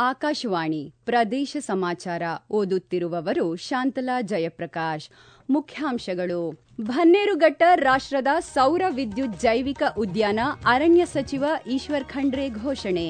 ಆಕಾಶವಾಣಿ ಪ್ರದೇಶ ಸಮಾಚಾರ ಓದುತ್ತಿರುವವರು ಶಾಂತಲಾ ಜಯಪ್ರಕಾಶ್ ಮುಖ್ಯಾಂಶಗಳು ಭನ್ನೇರುಘಟ್ಟ ರಾಷ್ಟ್ರದ ಸೌರ ವಿದ್ಯುತ್ ಜೈವಿಕ ಉದ್ಯಾನ ಅರಣ್ಯ ಸಚಿವ ಈಶ್ವರ್ ಖಂಡ್ರೆ ಘೋಷಣೆ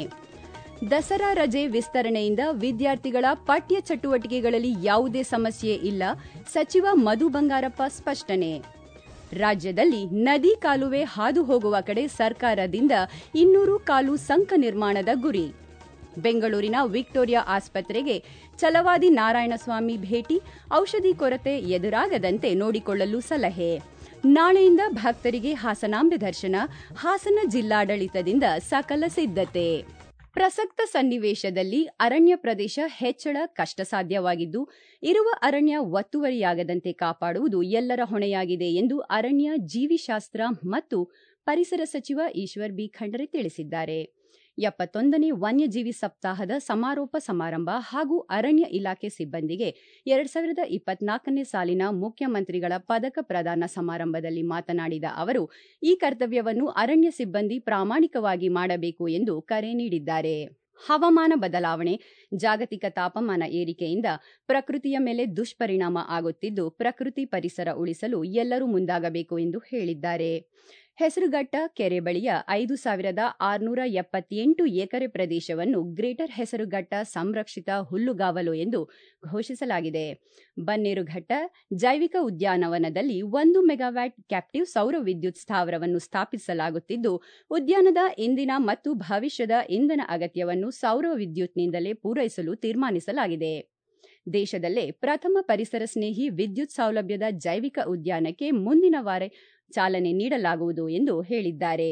ದಸರಾ ರಜೆ ವಿಸ್ತರಣೆಯಿಂದ ವಿದ್ಯಾರ್ಥಿಗಳ ಪಠ್ಯ ಚಟುವಟಿಕೆಗಳಲ್ಲಿ ಯಾವುದೇ ಸಮಸ್ಯೆ ಇಲ್ಲ ಸಚಿವ ಮಧು ಬಂಗಾರಪ್ಪ ಸ್ಪಷ್ಟನೆ ರಾಜ್ಯದಲ್ಲಿ ನದಿ ಕಾಲುವೆ ಹಾದು ಹೋಗುವ ಕಡೆ ಸರ್ಕಾರದಿಂದ ಇನ್ನೂರು ಕಾಲು ಸಂಕ ನಿರ್ಮಾಣದ ಗುರಿ ಬೆಂಗಳೂರಿನ ವಿಕ್ಟೋರಿಯಾ ಆಸ್ಪತ್ರೆಗೆ ಛಲವಾದಿ ನಾರಾಯಣಸ್ವಾಮಿ ಭೇಟಿ ಔಷಧಿ ಕೊರತೆ ಎದುರಾಗದಂತೆ ನೋಡಿಕೊಳ್ಳಲು ಸಲಹೆ ನಾಳೆಯಿಂದ ಭಕ್ತರಿಗೆ ಹಾಸನಾಂಬೆ ದರ್ಶನ ಹಾಸನ ಜಿಲ್ಲಾಡಳಿತದಿಂದ ಸಕಲ ಸಿದ್ಧತೆ ಪ್ರಸಕ್ತ ಸನ್ನಿವೇಶದಲ್ಲಿ ಅರಣ್ಯ ಪ್ರದೇಶ ಹೆಚ್ಚಳ ಕಷ್ಟಸಾಧ್ಯವಾಗಿದ್ದು ಇರುವ ಅರಣ್ಯ ಒತ್ತುವರಿಯಾಗದಂತೆ ಕಾಪಾಡುವುದು ಎಲ್ಲರ ಹೊಣೆಯಾಗಿದೆ ಎಂದು ಅರಣ್ಯ ಜೀವಿಶಾಸ್ತ್ರ ಮತ್ತು ಪರಿಸರ ಸಚಿವ ಈಶ್ವರ್ ಬಿ ಖಂಡ್ರೆ ತಿಳಿಸಿದ್ದಾರೆ ಎಪ್ಪತ್ತೊಂದನೇ ವನ್ಯಜೀವಿ ಸಪ್ತಾಹದ ಸಮಾರೋಪ ಸಮಾರಂಭ ಹಾಗೂ ಅರಣ್ಯ ಇಲಾಖೆ ಸಿಬ್ಬಂದಿಗೆ ಎರಡ್ ಸಾವಿರದ ಇಪ್ಪತ್ನಾಲ್ಕನೇ ಸಾಲಿನ ಮುಖ್ಯಮಂತ್ರಿಗಳ ಪದಕ ಪ್ರದಾನ ಸಮಾರಂಭದಲ್ಲಿ ಮಾತನಾಡಿದ ಅವರು ಈ ಕರ್ತವ್ಯವನ್ನು ಅರಣ್ಯ ಸಿಬ್ಬಂದಿ ಪ್ರಾಮಾಣಿಕವಾಗಿ ಮಾಡಬೇಕು ಎಂದು ಕರೆ ನೀಡಿದ್ದಾರೆ ಹವಾಮಾನ ಬದಲಾವಣೆ ಜಾಗತಿಕ ತಾಪಮಾನ ಏರಿಕೆಯಿಂದ ಪ್ರಕೃತಿಯ ಮೇಲೆ ದುಷ್ಪರಿಣಾಮ ಆಗುತ್ತಿದ್ದು ಪ್ರಕೃತಿ ಪರಿಸರ ಉಳಿಸಲು ಎಲ್ಲರೂ ಮುಂದಾಗಬೇಕು ಎಂದು ಹೇಳಿದ್ದಾರೆ ಹೆಸರುಘಟ್ಟ ಕೆರೆ ಬಳಿಯ ಐದು ಸಾವಿರದ ಆರುನೂರ ಎಪ್ಪತ್ತೆಂಟು ಎಕರೆ ಪ್ರದೇಶವನ್ನು ಗ್ರೇಟರ್ ಹೆಸರುಘಟ್ಟ ಸಂರಕ್ಷಿತ ಹುಲ್ಲುಗಾವಲು ಎಂದು ಘೋಷಿಸಲಾಗಿದೆ ಬನ್ನೇರುಘಟ್ಟ ಜೈವಿಕ ಉದ್ಯಾನವನದಲ್ಲಿ ಒಂದು ಮೆಗಾವ್ಯಾಟ್ ಕ್ಯಾಪ್ಟಿವ್ ಸೌರ ವಿದ್ಯುತ್ ಸ್ಥಾವರವನ್ನು ಸ್ಥಾಪಿಸಲಾಗುತ್ತಿದ್ದು ಉದ್ಯಾನದ ಇಂದಿನ ಮತ್ತು ಭವಿಷ್ಯದ ಇಂಧನ ಅಗತ್ಯವನ್ನು ಸೌರ ವಿದ್ಯುತ್ನಿಂದಲೇ ಪೂರೈಸಲು ತೀರ್ಮಾನಿಸಲಾಗಿದೆ ದೇಶದಲ್ಲೇ ಪ್ರಥಮ ಪರಿಸರ ಸ್ನೇಹಿ ವಿದ್ಯುತ್ ಸೌಲಭ್ಯದ ಜೈವಿಕ ಉದ್ಯಾನಕ್ಕೆ ಮುಂದಿನ ವಾರ ಚಾಲನೆ ನೀಡಲಾಗುವುದು ಎಂದು ಹೇಳಿದ್ದಾರೆ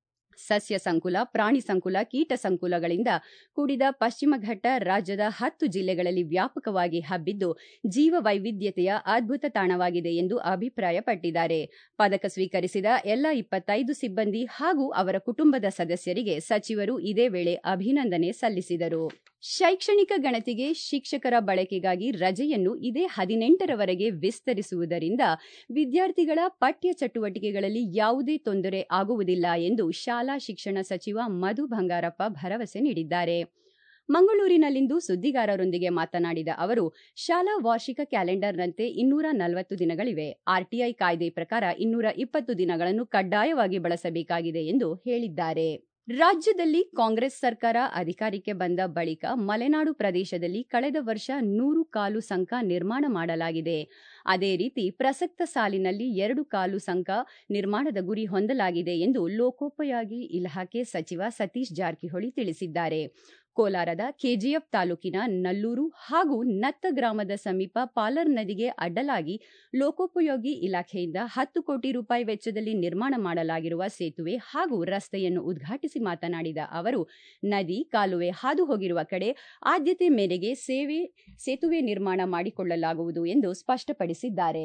ಸಸ್ಯ ಸಂಕುಲ ಪ್ರಾಣಿ ಸಂಕುಲ ಕೀಟ ಸಂಕುಲಗಳಿಂದ ಕೂಡಿದ ಪಶ್ಚಿಮ ಘಟ್ಟ ರಾಜ್ಯದ ಹತ್ತು ಜಿಲ್ಲೆಗಳಲ್ಲಿ ವ್ಯಾಪಕವಾಗಿ ಹಬ್ಬಿದ್ದು ಜೀವ ವೈವಿಧ್ಯತೆಯ ಅದ್ಭುತ ತಾಣವಾಗಿದೆ ಎಂದು ಅಭಿಪ್ರಾಯಪಟ್ಟಿದ್ದಾರೆ ಪದಕ ಸ್ವೀಕರಿಸಿದ ಎಲ್ಲ ಇಪ್ಪತ್ತೈದು ಸಿಬ್ಬಂದಿ ಹಾಗೂ ಅವರ ಕುಟುಂಬದ ಸದಸ್ಯರಿಗೆ ಸಚಿವರು ಇದೇ ವೇಳೆ ಅಭಿನಂದನೆ ಸಲ್ಲಿಸಿದರು ಶೈಕ್ಷಣಿಕ ಗಣತಿಗೆ ಶಿಕ್ಷಕರ ಬಳಕೆಗಾಗಿ ರಜೆಯನ್ನು ಇದೇ ಹದಿನೆಂಟರವರೆಗೆ ವಿಸ್ತರಿಸುವುದರಿಂದ ವಿದ್ಯಾರ್ಥಿಗಳ ಪಠ್ಯ ಚಟುವಟಿಕೆಗಳಲ್ಲಿ ಯಾವುದೇ ತೊಂದರೆ ಆಗುವುದಿಲ್ಲ ಎಂದು ಶಾಲಾ ಶಿಕ್ಷಣ ಸಚಿವ ಮಧು ಬಂಗಾರಪ್ಪ ಭರವಸೆ ನೀಡಿದ್ದಾರೆ ಮಂಗಳೂರಿನಲ್ಲಿಂದು ಸುದ್ದಿಗಾರರೊಂದಿಗೆ ಮಾತನಾಡಿದ ಅವರು ಶಾಲಾ ವಾರ್ಷಿಕ ಕ್ಯಾಲೆಂಡರ್ನಂತೆ ಇನ್ನೂರ ನಲವತ್ತು ದಿನಗಳಿವೆ ಆರ್ಟಿಐ ಕಾಯ್ದೆ ಪ್ರಕಾರ ಇನ್ನೂರ ಇಪ್ಪತ್ತು ದಿನಗಳನ್ನು ಕಡ್ಡಾಯವಾಗಿ ಬಳಸಬೇಕಾಗಿದೆ ಎಂದು ಹೇಳಿದ್ದಾರೆ ರಾಜ್ಯದಲ್ಲಿ ಕಾಂಗ್ರೆಸ್ ಸರ್ಕಾರ ಅಧಿಕಾರಕ್ಕೆ ಬಂದ ಬಳಿಕ ಮಲೆನಾಡು ಪ್ರದೇಶದಲ್ಲಿ ಕಳೆದ ವರ್ಷ ನೂರು ಕಾಲು ಸಂಕ ನಿರ್ಮಾಣ ಮಾಡಲಾಗಿದೆ ಅದೇ ರೀತಿ ಪ್ರಸಕ್ತ ಸಾಲಿನಲ್ಲಿ ಎರಡು ಕಾಲು ಸಂಕ ನಿರ್ಮಾಣದ ಗುರಿ ಹೊಂದಲಾಗಿದೆ ಎಂದು ಲೋಕೋಪಯೋಗಿ ಇಲಾಖೆ ಸಚಿವ ಸತೀಶ್ ಜಾರಕಿಹೊಳಿ ತಿಳಿಸಿದ್ದಾರೆ ಕೋಲಾರದ ಕೆಜಿಎಫ್ ತಾಲೂಕಿನ ನಲ್ಲೂರು ಹಾಗೂ ನತ್ತ ಗ್ರಾಮದ ಸಮೀಪ ಪಾಲರ್ ನದಿಗೆ ಅಡ್ಡಲಾಗಿ ಲೋಕೋಪಯೋಗಿ ಇಲಾಖೆಯಿಂದ ಹತ್ತು ಕೋಟಿ ರೂಪಾಯಿ ವೆಚ್ಚದಲ್ಲಿ ನಿರ್ಮಾಣ ಮಾಡಲಾಗಿರುವ ಸೇತುವೆ ಹಾಗೂ ರಸ್ತೆಯನ್ನು ಉದ್ಘಾಟಿಸಿ ಮಾತನಾಡಿದ ಅವರು ನದಿ ಕಾಲುವೆ ಹಾದು ಹೋಗಿರುವ ಕಡೆ ಆದ್ಯತೆ ಮೇರೆಗೆ ಸೇವೆ ಸೇತುವೆ ನಿರ್ಮಾಣ ಮಾಡಿಕೊಳ್ಳಲಾಗುವುದು ಎಂದು ಸ್ಪಷ್ಟಪಡಿಸಿದ್ದಾರೆ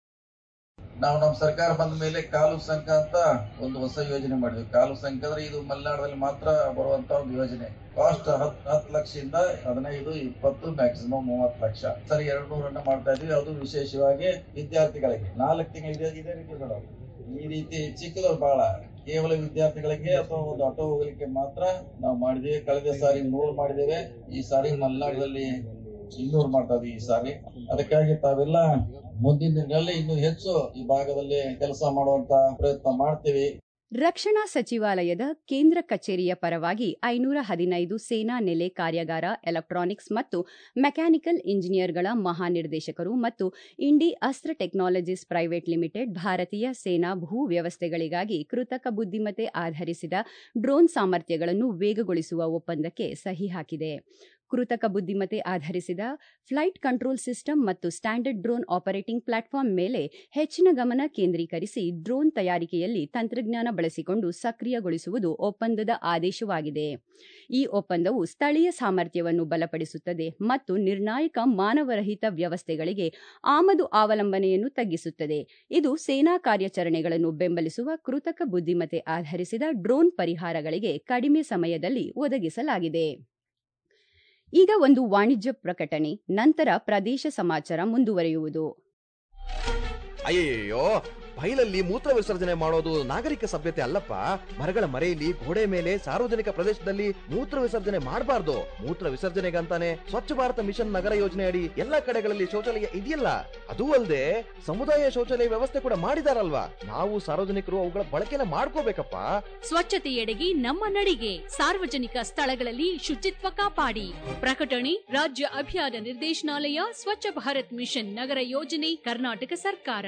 ನಾವು ನಮ್ಮ ಸರ್ಕಾರ ಬಂದ ಮೇಲೆ ಕಾಲು ಸಂಘ ಅಂತ ಒಂದು ಹೊಸ ಯೋಜನೆ ಮಾಡಿದ್ವಿ ಕಾಲು ಸಂಘ ಅಂದ್ರೆ ಇದು ಮಲೆನಾಡಲ್ಲಿ ಮಾತ್ರ ಬರುವಂತ ಒಂದು ಯೋಜನೆ ಕಾಸ್ಟ್ ಹತ್ ಹತ್ತು ಲಕ್ಷದಿಂದ ಹದಿನೈದು ಇಪ್ಪತ್ತು ಮ್ಯಾಕ್ಸಿಮಮ್ ಮೂವತ್ತು ಲಕ್ಷ ಸರಿ ಎರಡು ನೂರನ್ನ ಮಾಡ್ತಾ ಇದ್ವಿ ಅದು ವಿಶೇಷವಾಗಿ ವಿದ್ಯಾರ್ಥಿಗಳಿಗೆ ನಾಲ್ಕು ತಿಂಗಳು ಇದೇ ಇದೇ ರೀತಿ ಮೇಡಮ್ ಈ ರೀತಿ ಚಿಕ್ಕದು ಬಹಳ ಕೇವಲ ವಿದ್ಯಾರ್ಥಿಗಳಿಗೆ ಅಥವಾ ಒಂದು ಆಟೋ ಹೋಗ್ಲಿಕ್ಕೆ ಮಾತ್ರ ನಾವು ಮಾಡಿದ್ದೇವೆ ಕಳೆದ ಸಾರಿ ನೂರು ಮಾಡಿದ್ದೇವೆ ಈ ಸಾರಿ ಮಲೆನಾಡಲ್ಲಿ ಇನ್ನೂರು ಮಾಡ್ತಾ ಇದ್ವಿ ಈ ಸಾರಿ ಅದಕ್ಕಾಗಿ ತಾವೆಲ್ಲ ಮುಂದಿನ ದಿನಗಳಲ್ಲಿ ಇನ್ನೂ ಹೆಚ್ಚು ಈ ಭಾಗದಲ್ಲಿ ಕೆಲಸ ಮಾಡುವಂತ ಪ್ರಯತ್ನ ಮಾಡ್ತೀವಿ ರಕ್ಷಣಾ ಸಚಿವಾಲಯದ ಕೇಂದ್ರ ಕಚೇರಿಯ ಪರವಾಗಿ ಐನೂರ ಹದಿನೈದು ಸೇನಾ ನೆಲೆ ಕಾರ್ಯಾಗಾರ ಎಲೆಕ್ಟ್ರಾನಿಕ್ಸ್ ಮತ್ತು ಮೆಕ್ಯಾನಿಕಲ್ ಇಂಜಿನಿಯರ್ಗಳ ಮಹಾನಿರ್ದೇಶಕರು ಮತ್ತು ಇಂಡಿ ಅಸ್ತ್ರ ಟೆಕ್ನಾಲಜೀಸ್ ಪ್ರೈವೇಟ್ ಲಿಮಿಟೆಡ್ ಭಾರತೀಯ ಸೇನಾ ಭೂ ವ್ಯವಸ್ಥೆಗಳಿಗಾಗಿ ಕೃತಕ ಬುದ್ದಿಮತ್ತೆ ಆಧರಿಸಿದ ಡ್ರೋನ್ ಸಾಮರ್ಥ್ಯಗಳನ್ನು ವೇಗಗೊಳಿಸುವ ಒಪ್ಪಂದಕ್ಕೆ ಸಹಿ ಹಾಕಿದೆ ಕೃತಕ ಬುದ್ದಿಮತ್ತೆ ಆಧರಿಸಿದ ಫ್ಲೈಟ್ ಕಂಟ್ರೋಲ್ ಸಿಸ್ಟಮ್ ಮತ್ತು ಸ್ಟ್ಯಾಂಡರ್ಡ್ ಡ್ರೋನ್ ಆಪರೇಟಿಂಗ್ ಪ್ಲಾಟ್ಫಾರ್ಮ್ ಮೇಲೆ ಹೆಚ್ಚಿನ ಗಮನ ಕೇಂದ್ರೀಕರಿಸಿ ಡ್ರೋನ್ ತಯಾರಿಕೆಯಲ್ಲಿ ತಂತ್ರಜ್ಞಾನ ಬಳಸಿಕೊಂಡು ಸಕ್ರಿಯಗೊಳಿಸುವುದು ಒಪ್ಪಂದದ ಆದೇಶವಾಗಿದೆ ಈ ಒಪ್ಪಂದವು ಸ್ಥಳೀಯ ಸಾಮರ್ಥ್ಯವನ್ನು ಬಲಪಡಿಸುತ್ತದೆ ಮತ್ತು ನಿರ್ಣಾಯಕ ಮಾನವರಹಿತ ವ್ಯವಸ್ಥೆಗಳಿಗೆ ಆಮದು ಅವಲಂಬನೆಯನ್ನು ತಗ್ಗಿಸುತ್ತದೆ ಇದು ಸೇನಾ ಕಾರ್ಯಾಚರಣೆಗಳನ್ನು ಬೆಂಬಲಿಸುವ ಕೃತಕ ಬುದ್ದಿಮತ್ತೆ ಆಧರಿಸಿದ ಡ್ರೋನ್ ಪರಿಹಾರಗಳಿಗೆ ಕಡಿಮೆ ಸಮಯದಲ್ಲಿ ಒದಗಿಸಲಾಗಿದೆ ಈಗ ಒಂದು ವಾಣಿಜ್ಯ ಪ್ರಕಟಣೆ ನಂತರ ಪ್ರದೇಶ ಸಮಾಚಾರ ಮುಂದುವರಿಯುವುದು ಅಯ್ಯಯ್ಯೋ ಬೈಲಲ್ಲಿ ಮೂತ್ರ ವಿಸರ್ಜನೆ ಮಾಡೋದು ನಾಗರಿಕ ಸಭ್ಯತೆ ಅಲ್ಲಪ್ಪ ಮರಗಳ ಮರೆಯಲ್ಲಿ ಗೋಡೆ ಮೇಲೆ ಸಾರ್ವಜನಿಕ ಪ್ರದೇಶದಲ್ಲಿ ಮೂತ್ರ ವಿಸರ್ಜನೆ ಮಾಡಬಾರ್ದು ಮೂತ್ರ ವಿಸರ್ಜನೆಗಂತಾನೆ ಸ್ವಚ್ಛ ಭಾರತ ಮಿಷನ್ ನಗರ ಯೋಜನೆ ಅಡಿ ಎಲ್ಲಾ ಕಡೆಗಳಲ್ಲಿ ಶೌಚಾಲಯ ಇದೆಯಲ್ಲ ಅದೂ ಅಲ್ಲದೆ ಸಮುದಾಯ ಶೌಚಾಲಯ ವ್ಯವಸ್ಥೆ ಕೂಡ ಮಾಡಿದಾರಲ್ವಾ ನಾವು ಸಾರ್ವಜನಿಕರು ಅವುಗಳ ಬಳಕೆನ ಮಾಡ್ಕೋಬೇಕಪ್ಪ ಸ್ವಚ್ಛತೆಯೆಡೆಗೆ ನಮ್ಮ ನಡಿಗೆ ಸಾರ್ವಜನಿಕ ಸ್ಥಳಗಳಲ್ಲಿ ಶುಚಿತ್ವ ಕಾಪಾಡಿ ಪ್ರಕಟಣೆ ರಾಜ್ಯ ಅಭಿಯಾನ ನಿರ್ದೇಶನಾಲಯ ಸ್ವಚ್ಛ ಭಾರತ್ ಮಿಷನ್ ನಗರ ಯೋಜನೆ ಕರ್ನಾಟಕ ಸರ್ಕಾರ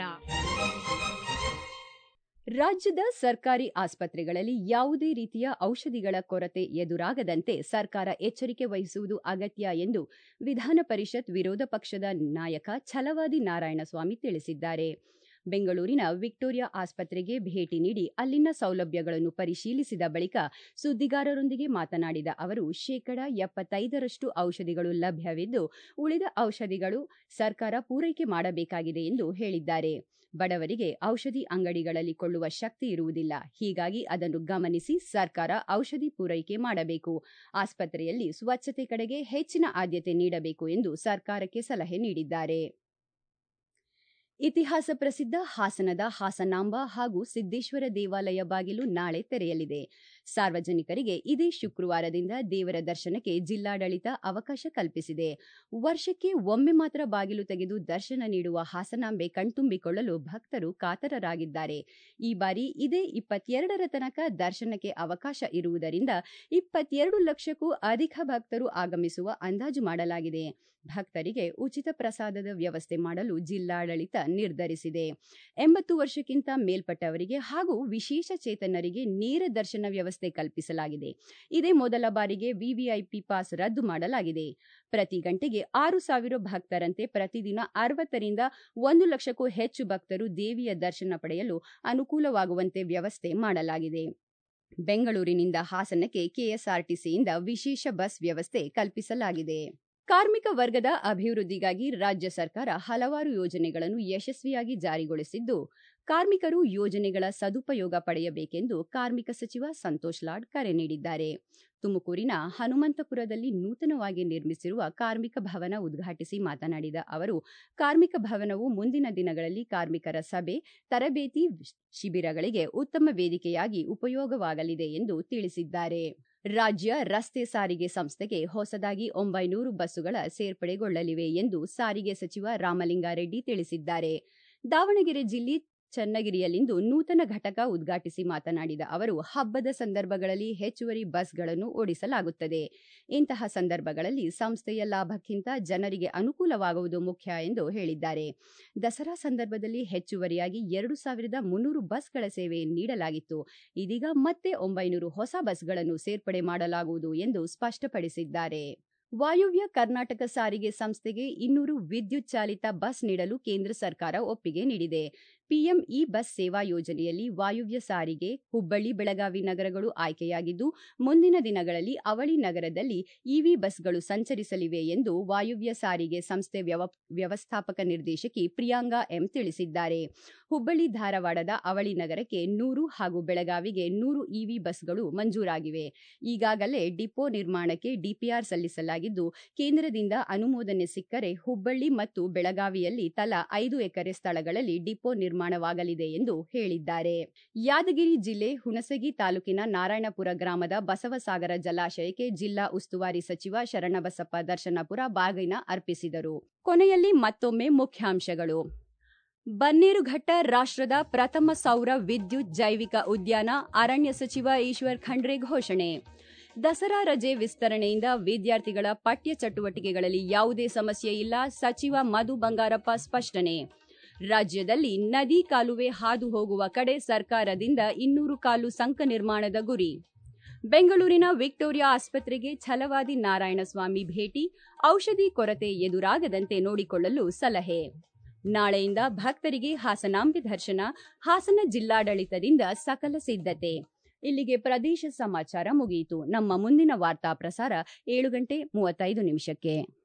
ರಾಜ್ಯದ ಸರ್ಕಾರಿ ಆಸ್ಪತ್ರೆಗಳಲ್ಲಿ ಯಾವುದೇ ರೀತಿಯ ಔಷಧಿಗಳ ಕೊರತೆ ಎದುರಾಗದಂತೆ ಸರ್ಕಾರ ಎಚ್ಚರಿಕೆ ವಹಿಸುವುದು ಅಗತ್ಯ ಎಂದು ವಿಧಾನ ಪರಿಷತ್ ವಿರೋಧ ಪಕ್ಷದ ನಾಯಕ ಛಲವಾದಿ ನಾರಾಯಣಸ್ವಾಮಿ ತಿಳಿಸಿದ್ದಾರೆ ಬೆಂಗಳೂರಿನ ವಿಕ್ಟೋರಿಯಾ ಆಸ್ಪತ್ರೆಗೆ ಭೇಟಿ ನೀಡಿ ಅಲ್ಲಿನ ಸೌಲಭ್ಯಗಳನ್ನು ಪರಿಶೀಲಿಸಿದ ಬಳಿಕ ಸುದ್ದಿಗಾರರೊಂದಿಗೆ ಮಾತನಾಡಿದ ಅವರು ಶೇಕಡ ಎಪ್ಪತ್ತೈದರಷ್ಟು ಔಷಧಿಗಳು ಲಭ್ಯವಿದ್ದು ಉಳಿದ ಔಷಧಿಗಳು ಸರ್ಕಾರ ಪೂರೈಕೆ ಮಾಡಬೇಕಾಗಿದೆ ಎಂದು ಹೇಳಿದ್ದಾರೆ ಬಡವರಿಗೆ ಔಷಧಿ ಅಂಗಡಿಗಳಲ್ಲಿ ಕೊಳ್ಳುವ ಶಕ್ತಿ ಇರುವುದಿಲ್ಲ ಹೀಗಾಗಿ ಅದನ್ನು ಗಮನಿಸಿ ಸರ್ಕಾರ ಔಷಧಿ ಪೂರೈಕೆ ಮಾಡಬೇಕು ಆಸ್ಪತ್ರೆಯಲ್ಲಿ ಸ್ವಚ್ಛತೆ ಕಡೆಗೆ ಹೆಚ್ಚಿನ ಆದ್ಯತೆ ನೀಡಬೇಕು ಎಂದು ಸರ್ಕಾರಕ್ಕೆ ಸಲಹೆ ನೀಡಿದ್ದಾರೆ ಇತಿಹಾಸ ಪ್ರಸಿದ್ಧ ಹಾಸನದ ಹಾಸನಾಂಬ ಹಾಗೂ ಸಿದ್ದೇಶ್ವರ ದೇವಾಲಯ ಬಾಗಿಲು ನಾಳೆ ತೆರೆಯಲಿದೆ ಸಾರ್ವಜನಿಕರಿಗೆ ಇದೇ ಶುಕ್ರವಾರದಿಂದ ದೇವರ ದರ್ಶನಕ್ಕೆ ಜಿಲ್ಲಾಡಳಿತ ಅವಕಾಶ ಕಲ್ಪಿಸಿದೆ ವರ್ಷಕ್ಕೆ ಒಮ್ಮೆ ಮಾತ್ರ ಬಾಗಿಲು ತೆಗೆದು ದರ್ಶನ ನೀಡುವ ಹಾಸನಾಂಬೆ ಕಣ್ತುಂಬಿಕೊಳ್ಳಲು ಭಕ್ತರು ಕಾತರರಾಗಿದ್ದಾರೆ ಈ ಬಾರಿ ಇದೇ ಇಪ್ಪತ್ತೆರಡರ ತನಕ ದರ್ಶನಕ್ಕೆ ಅವಕಾಶ ಇರುವುದರಿಂದ ಇಪ್ಪತ್ತೆರಡು ಲಕ್ಷಕ್ಕೂ ಅಧಿಕ ಭಕ್ತರು ಆಗಮಿಸುವ ಅಂದಾಜು ಮಾಡಲಾಗಿದೆ ಭಕ್ತರಿಗೆ ಉಚಿತ ಪ್ರಸಾದದ ವ್ಯವಸ್ಥೆ ಮಾಡಲು ಜಿಲ್ಲಾಡಳಿತ ನಿರ್ಧರಿಸಿದೆ ಎಂಬತ್ತು ವರ್ಷಕ್ಕಿಂತ ಮೇಲ್ಪಟ್ಟವರಿಗೆ ಹಾಗೂ ವಿಶೇಷ ಚೇತನರಿಗೆ ನೇರ ದರ್ಶನ ವ್ಯವಸ್ಥೆ ಕಲ್ಪಿಸಲಾಗಿದೆ ಇದೇ ಮೊದಲ ಬಾರಿಗೆ ವಿವಿಐಪಿ ಪಾಸ್ ರದ್ದು ಮಾಡಲಾಗಿದೆ ಪ್ರತಿ ಗಂಟೆಗೆ ಆರು ಸಾವಿರ ಭಕ್ತರಂತೆ ಪ್ರತಿದಿನ ಅರವತ್ತರಿಂದ ಒಂದು ಲಕ್ಷಕ್ಕೂ ಹೆಚ್ಚು ಭಕ್ತರು ದೇವಿಯ ದರ್ಶನ ಪಡೆಯಲು ಅನುಕೂಲವಾಗುವಂತೆ ವ್ಯವಸ್ಥೆ ಮಾಡಲಾಗಿದೆ ಬೆಂಗಳೂರಿನಿಂದ ಹಾಸನಕ್ಕೆ ಕೆಎಸ್ಆರ್ಟಿಸಿಯಿಂದ ವಿಶೇಷ ಬಸ್ ವ್ಯವಸ್ಥೆ ಕಲ್ಪಿಸಲಾಗಿದೆ ಕಾರ್ಮಿಕ ವರ್ಗದ ಅಭಿವೃದ್ಧಿಗಾಗಿ ರಾಜ್ಯ ಸರ್ಕಾರ ಹಲವಾರು ಯೋಜನೆಗಳನ್ನು ಯಶಸ್ವಿಯಾಗಿ ಜಾರಿಗೊಳಿಸಿದ್ದು ಕಾರ್ಮಿಕರು ಯೋಜನೆಗಳ ಸದುಪಯೋಗ ಪಡೆಯಬೇಕೆಂದು ಕಾರ್ಮಿಕ ಸಚಿವ ಸಂತೋಷ್ ಲಾಡ್ ಕರೆ ನೀಡಿದ್ದಾರೆ ತುಮಕೂರಿನ ಹನುಮಂತಪುರದಲ್ಲಿ ನೂತನವಾಗಿ ನಿರ್ಮಿಸಿರುವ ಕಾರ್ಮಿಕ ಭವನ ಉದ್ಘಾಟಿಸಿ ಮಾತನಾಡಿದ ಅವರು ಕಾರ್ಮಿಕ ಭವನವು ಮುಂದಿನ ದಿನಗಳಲ್ಲಿ ಕಾರ್ಮಿಕರ ಸಭೆ ತರಬೇತಿ ಶಿಬಿರಗಳಿಗೆ ಉತ್ತಮ ವೇದಿಕೆಯಾಗಿ ಉಪಯೋಗವಾಗಲಿದೆ ಎಂದು ತಿಳಿಸಿದ್ದಾರೆ ರಾಜ್ಯ ರಸ್ತೆ ಸಾರಿಗೆ ಸಂಸ್ಥೆಗೆ ಹೊಸದಾಗಿ ಒಂಬೈನೂರು ಬಸ್ಸುಗಳ ಸೇರ್ಪಡೆಗೊಳ್ಳಲಿವೆ ಎಂದು ಸಾರಿಗೆ ಸಚಿವ ರಾಮಲಿಂಗಾರೆಡ್ಡಿ ತಿಳಿಸಿದ್ದಾರೆ ದಾವಣಗೆರೆ ಜಿಲ್ಲೆ ಚನ್ನಗಿರಿಯಲ್ಲಿಂದು ನೂತನ ಘಟಕ ಉದ್ಘಾಟಿಸಿ ಮಾತನಾಡಿದ ಅವರು ಹಬ್ಬದ ಸಂದರ್ಭಗಳಲ್ಲಿ ಹೆಚ್ಚುವರಿ ಬಸ್ಗಳನ್ನು ಓಡಿಸಲಾಗುತ್ತದೆ ಇಂತಹ ಸಂದರ್ಭಗಳಲ್ಲಿ ಸಂಸ್ಥೆಯ ಲಾಭಕ್ಕಿಂತ ಜನರಿಗೆ ಅನುಕೂಲವಾಗುವುದು ಮುಖ್ಯ ಎಂದು ಹೇಳಿದ್ದಾರೆ ದಸರಾ ಸಂದರ್ಭದಲ್ಲಿ ಹೆಚ್ಚುವರಿಯಾಗಿ ಎರಡು ಸಾವಿರದ ಮುನ್ನೂರು ಬಸ್ಗಳ ಸೇವೆ ನೀಡಲಾಗಿತ್ತು ಇದೀಗ ಮತ್ತೆ ಒಂಬೈನೂರು ಹೊಸ ಬಸ್ಗಳನ್ನು ಸೇರ್ಪಡೆ ಮಾಡಲಾಗುವುದು ಎಂದು ಸ್ಪಷ್ಟಪಡಿಸಿದ್ದಾರೆ ವಾಯುವ್ಯ ಕರ್ನಾಟಕ ಸಾರಿಗೆ ಸಂಸ್ಥೆಗೆ ಇನ್ನೂರು ವಿದ್ಯುತ್ ಚಾಲಿತ ಬಸ್ ನೀಡಲು ಕೇಂದ್ರ ಸರ್ಕಾರ ಒಪ್ಪಿಗೆ ನೀಡಿದೆ ಪಿಎಂ ಇ ಬಸ್ ಸೇವಾ ಯೋಜನೆಯಲ್ಲಿ ವಾಯುವ್ಯ ಸಾರಿಗೆ ಹುಬ್ಬಳ್ಳಿ ಬೆಳಗಾವಿ ನಗರಗಳು ಆಯ್ಕೆಯಾಗಿದ್ದು ಮುಂದಿನ ದಿನಗಳಲ್ಲಿ ಅವಳಿ ನಗರದಲ್ಲಿ ಇವಿ ಬಸ್ಗಳು ಸಂಚರಿಸಲಿವೆ ಎಂದು ವಾಯುವ್ಯ ಸಾರಿಗೆ ಸಂಸ್ಥೆ ವ್ಯವಸ್ಥಾಪಕ ನಿರ್ದೇಶಕಿ ಪ್ರಿಯಾಂಗಾ ಎಂ ತಿಳಿಸಿದ್ದಾರೆ ಹುಬ್ಬಳ್ಳಿ ಧಾರವಾಡದ ಅವಳಿ ನಗರಕ್ಕೆ ನೂರು ಹಾಗೂ ಬೆಳಗಾವಿಗೆ ನೂರು ಇವಿ ಬಸ್ಗಳು ಮಂಜೂರಾಗಿವೆ ಈಗಾಗಲೇ ಡಿಪೋ ನಿರ್ಮಾಣಕ್ಕೆ ಡಿಪಿಆರ್ ಸಲ್ಲಿಸಲಾಗಿದ್ದು ಕೇಂದ್ರದಿಂದ ಅನುಮೋದನೆ ಸಿಕ್ಕರೆ ಹುಬ್ಬಳ್ಳಿ ಮತ್ತು ಬೆಳಗಾವಿಯಲ್ಲಿ ತಲಾ ಐದು ಎಕರೆ ಸ್ಥಳಗಳಲ್ಲಿ ಡಿಪೋ ನಿರ್ಮಾಣವಾಗಲಿದೆ ಎಂದು ಹೇಳಿದ್ದಾರೆ ಯಾದಗಿರಿ ಜಿಲ್ಲೆ ಹುಣಸಗಿ ತಾಲೂಕಿನ ನಾರಾಯಣಪುರ ಗ್ರಾಮದ ಬಸವಸಾಗರ ಜಲಾಶಯಕ್ಕೆ ಜಿಲ್ಲಾ ಉಸ್ತುವಾರಿ ಸಚಿವ ಶರಣಬಸಪ್ಪ ದರ್ಶನಪುರ ಬಾಗಿನ ಅರ್ಪಿಸಿದರು ಕೊನೆಯಲ್ಲಿ ಮತ್ತೊಮ್ಮೆ ಮುಖ್ಯಾಂಶಗಳು ಬನ್ನೇರುಘಟ್ಟ ರಾಷ್ಟ್ರದ ಪ್ರಥಮ ಸೌರ ವಿದ್ಯುತ್ ಜೈವಿಕ ಉದ್ಯಾನ ಅರಣ್ಯ ಸಚಿವ ಈಶ್ವರ್ ಖಂಡ್ರೆ ಘೋಷಣೆ ದಸರಾ ರಜೆ ವಿಸ್ತರಣೆಯಿಂದ ವಿದ್ಯಾರ್ಥಿಗಳ ಪಠ್ಯ ಚಟುವಟಿಕೆಗಳಲ್ಲಿ ಯಾವುದೇ ಸಮಸ್ಯೆ ಇಲ್ಲ ಸಚಿವ ಮಧು ಬಂಗಾರಪ್ಪ ಸ್ಪಷ್ಟನೆ ರಾಜ್ಯದಲ್ಲಿ ನದಿ ಕಾಲುವೆ ಹಾದು ಹೋಗುವ ಕಡೆ ಸರ್ಕಾರದಿಂದ ಇನ್ನೂರು ಕಾಲು ಸಂಕ ನಿರ್ಮಾಣದ ಗುರಿ ಬೆಂಗಳೂರಿನ ವಿಕ್ಟೋರಿಯಾ ಆಸ್ಪತ್ರೆಗೆ ಛಲವಾದಿ ನಾರಾಯಣಸ್ವಾಮಿ ಭೇಟಿ ಔಷಧಿ ಕೊರತೆ ಎದುರಾಗದಂತೆ ನೋಡಿಕೊಳ್ಳಲು ಸಲಹೆ ನಾಳೆಯಿಂದ ಭಕ್ತರಿಗೆ ಹಾಸನಾಂಬೆ ದರ್ಶನ ಹಾಸನ ಜಿಲ್ಲಾಡಳಿತದಿಂದ ಸಕಲ ಸಿದ್ಧತೆ ಇಲ್ಲಿಗೆ ಪ್ರದೇಶ ಸಮಾಚಾರ ಮುಗಿಯಿತು ನಮ್ಮ ಮುಂದಿನ ವಾರ್ತಾ ಪ್ರಸಾರ ಏಳು ಗಂಟೆ ಮೂವತ್ತೈದು ನಿಮಿಷಕ್ಕೆ